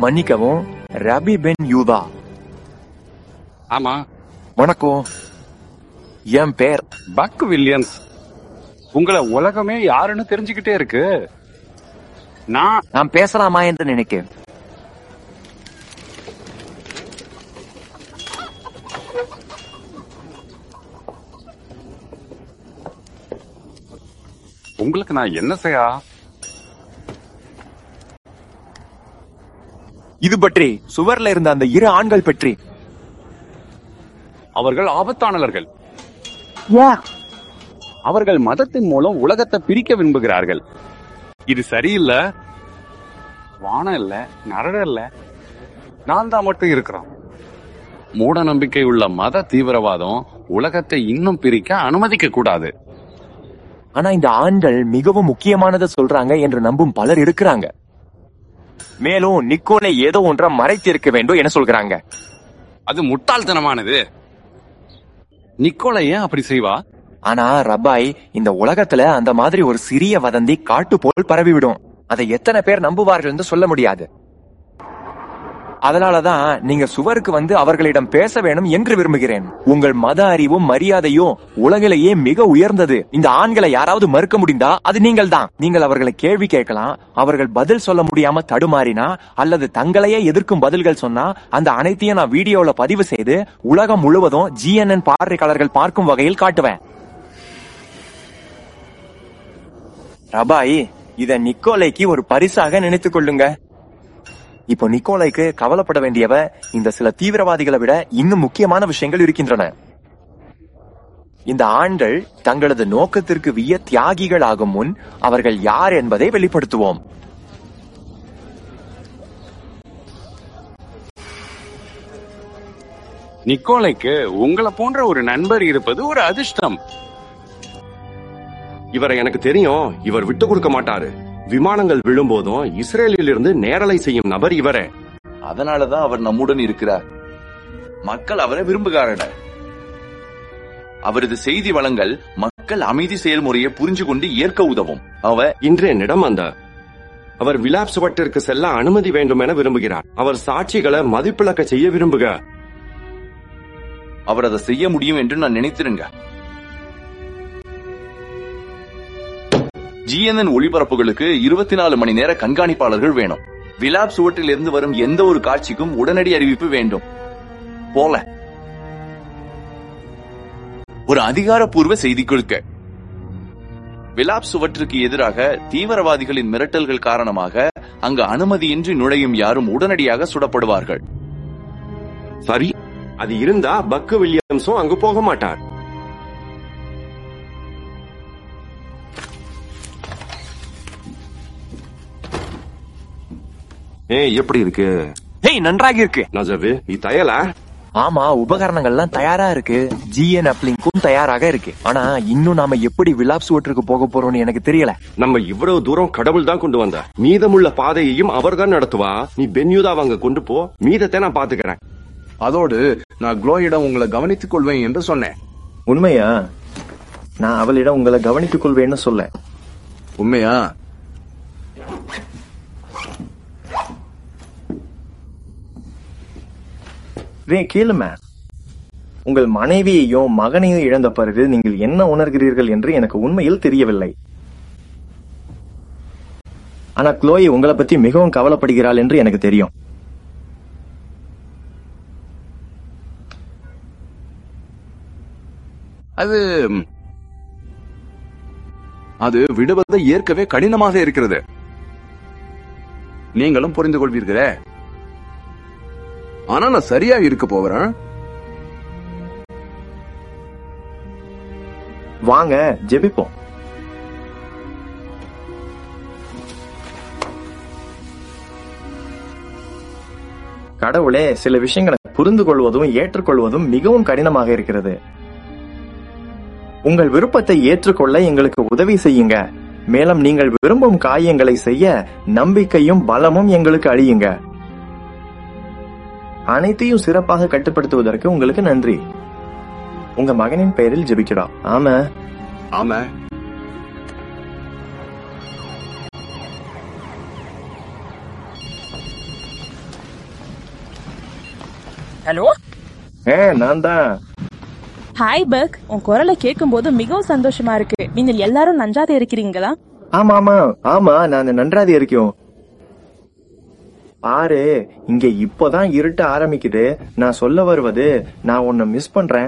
மன்னிக்கவும் ரபி பென் யூதா ஆமா வணக்கம் என் பேர் பக் வில்லியம்ஸ் உங்களை உலகமே யாருன்னு தெரிஞ்சுக்கிட்டே இருக்கு நான் நான் பேசலாமா என்று நினைக்கிறேன் உங்களுக்கு நான் என்ன செய்யா இது பற்றி சுவர்ல இருந்த அந்த இரு ஆண்கள் பற்றி அவர்கள் ஆபத்தானவர்கள் அவர்கள் மதத்தின் மூலம் உலகத்தை பிரிக்க விரும்புகிறார்கள் இது சரியில்லை வானம் இல்ல நரட இல்ல நான் தான் மட்டும் இருக்கிறோம் மூட நம்பிக்கை உள்ள மத தீவிரவாதம் உலகத்தை இன்னும் பிரிக்க அனுமதிக்க கூடாது ஆனா இந்த ஆண்கள் மிகவும் முக்கியமானதை சொல்றாங்க என்று நம்பும் பலர் இருக்கிறாங்க மேலும் நிக்கோலை ஏதோ ஒன்றை மறைத்திருக்க வேண்டும் என சொல்கிறாங்க அது முட்டாள்தனமானது நிக்கோலை ஏன் அப்படி செய்வா ஆனா ரபாய் இந்த உலகத்துல அந்த மாதிரி ஒரு சிறிய வதந்தி காட்டு போல் பரவிவிடும் அதை எத்தனை பேர் நம்புவார்கள் என்று சொல்ல முடியாது அதனாலதான் நீங்க சுவருக்கு வந்து அவர்களிடம் பேச வேணும் என்று விரும்புகிறேன் உங்கள் மத அறிவும் மரியாதையும் உலகிலேயே மிக உயர்ந்தது இந்த ஆண்களை யாராவது மறுக்க முடிந்தா அது நீங்கள் தான் நீங்கள் அவர்களை கேள்வி கேட்கலாம் அவர்கள் பதில் சொல்ல முடியாம தடுமாறினா அல்லது தங்களையே எதிர்க்கும் பதில்கள் சொன்னா அந்த அனைத்தையும் நான் வீடியோல பதிவு செய்து உலகம் முழுவதும் ஜிஎன்என் பார்வையாளர்கள் பார்க்கும் வகையில் காட்டுவேன் ரபாய் இத நிக்கோலைக்கு ஒரு பரிசாக நினைத்துக் கொள்ளுங்க இப்போ நிக்கோலைக்கு கவலைப்பட வேண்டியவ இந்த சில தீவிரவாதிகளை விட இன்னும் முக்கியமான விஷயங்கள் இருக்கின்றன இந்த ஆண்கள் தங்களது நோக்கத்திற்கு விய தியாகிகள் ஆகும் முன் அவர்கள் யார் என்பதை வெளிப்படுத்துவோம் நிக்கோலைக்கு உங்களை போன்ற ஒரு நண்பர் இருப்பது ஒரு அதிர்ஷ்டம் இவரை எனக்கு தெரியும் இவர் விட்டு கொடுக்க மாட்டாரு விமானங்கள் விழும்போதும் இஸ்ரேலில் இருந்து நேரலை செய்யும் நபர் இவரே அதனாலதான் அவர் நம்முடன் இருக்கிறார் மக்கள் அவரை விரும்புகிறார்கள் அவரது செய்தி வளங்கள் மக்கள் அமைதி செயல்முறையை புரிஞ்சு கொண்டு ஏற்க உதவும் அவ இன்று என்னிடம் வந்தார் அவர் விலாப் சுவட்டிற்கு செல்ல அனுமதி வேண்டும் என விரும்புகிறார் அவர் சாட்சிகளை மதிப்பிழக்க செய்ய விரும்புக அவர் அதை செய்ய முடியும் என்று நான் நினைத்திருங்க ஜிஎன்என் ஒளிபரப்புகளுக்கு இருபத்தி நாலு மணி நேர கண்காணிப்பாளர்கள் வேணும் விலாப் சுவற்றில் இருந்து வரும் எந்த ஒரு காட்சிக்கும் உடனடி அறிவிப்பு வேண்டும் போல ஒரு அதிகாரப்பூர்வ செய்தி கொடுக்க விலாப் சுவற்றுக்கு எதிராக தீவிரவாதிகளின் மிரட்டல்கள் காரணமாக அங்கு அனுமதியின்றி நுழையும் யாரும் உடனடியாக சுடப்படுவார்கள் சரி அது இருந்தா பக்கு வில்லியம்ஸும் அங்கு போக மாட்டார் ஏய் எப்படி இருக்கு ஹேய் நன்றாக இருக்கு நஜவு நீ தயல ஆமா உபகரணங்கள்லாம் தயாரா இருக்கு ஜிஎன் அப்லிங்கும் தயாராக இருக்கு ஆனா இன்னும் நாம எப்படி விலாப் சுவற்றுக்கு போக போறோம்னு எனக்கு தெரியல நம்ம இவ்வளவு தூரம் கடவுள் தான் கொண்டு வந்த மீதமுள்ள பாதையையும் அவர்தான் நடத்துவா நீ பென்யூதா அங்க கொண்டு போ மீதத்தை நான் பாத்துக்கிறேன் அதோடு நான் குளோயிடம் உங்களை கவனித்துக் கொள்வேன் என்று சொன்னேன் உண்மையா நான் அவளிடம் உங்களை கவனித்துக் கொள்வேன்னு சொல்ல உண்மையா வே கேளுமே உங்கள் மனைவியையும் மகனையும் இழந்த பிறகு நீங்கள் என்ன உணர்கிறீர்கள் என்று எனக்கு உண்மையில் தெரியவில்லை ஆனா க்ளோயி உங்களை பத்தி மிகவும் கவலைப்படுகிறாள் என்று எனக்கு தெரியும் அது அது விடுவதை ஏற்கவே கடினமாக இருக்கிறது நீங்களும் புரிந்து கொள்வீர்களே ஆனா நான் சரியா இருக்க போகிறேன் வாங்க ஜெபிப்போம் கடவுளே சில விஷயங்களை புரிந்து கொள்வதும் ஏற்றுக்கொள்வதும் மிகவும் கடினமாக இருக்கிறது உங்கள் விருப்பத்தை ஏற்றுக்கொள்ள எங்களுக்கு உதவி செய்யுங்க மேலும் நீங்கள் விரும்பும் காரியங்களை செய்ய நம்பிக்கையும் பலமும் எங்களுக்கு அழியுங்க அனைத்தையும் சிறப்பாக கட்டுப்படுத்துவதற்கு உங்களுக்கு நன்றி உங்க மகனின் பெயரில் ஜெபிக்கிறோம் ஆமா ஆமா ஹலோ ஏ நான் தான் ஹாய் பக் உன் குரலை கேட்கும்போது மிகவும் சந்தோஷமா இருக்கு நீங்கள் எல்லாரும் நஞ்சாத இருக்கிறீங்களா ஆமா ஆமா ஆமா நான் நன்றாதி இருக்கோம் பாரு இங்க இப்போதான் இருட்ட ஆரம்பிக்குது நான் சொல்ல வருவது நான் உன்னை மிஸ் பண்றேன்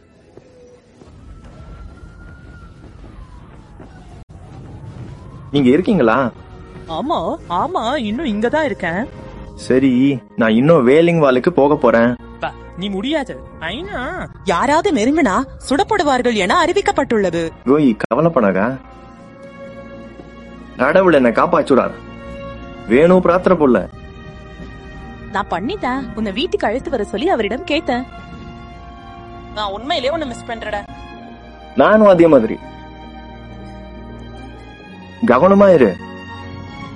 நீங்க இருக்கீங்களா ஆமா ஆமா இன்னும் இங்கதான் இருக்கேன் சரி நான் இன்னும் வேலிங் வாலுக்கு போக போறேன் நீ முடியாது ஐனா யாராவது நெருங்கினா சுடப்படுவார்கள் என அறிவிக்கப்பட்டுள்ளது கோயி கவலைப்படாதா கடவுள் என்ன காப்பாச்சுடார் வேணும் பிரார்த்தனை போடல நான் பண்ணிட்டேன் உன்னை வீட்டுக்கு அழைத்து வர சொல்லி அவரிடம் கேட்டேன் நான் உண்மையிலேயே உன்னை மிஸ் பண்றேன் நானும் அதே மாதிரி கவனமா இரு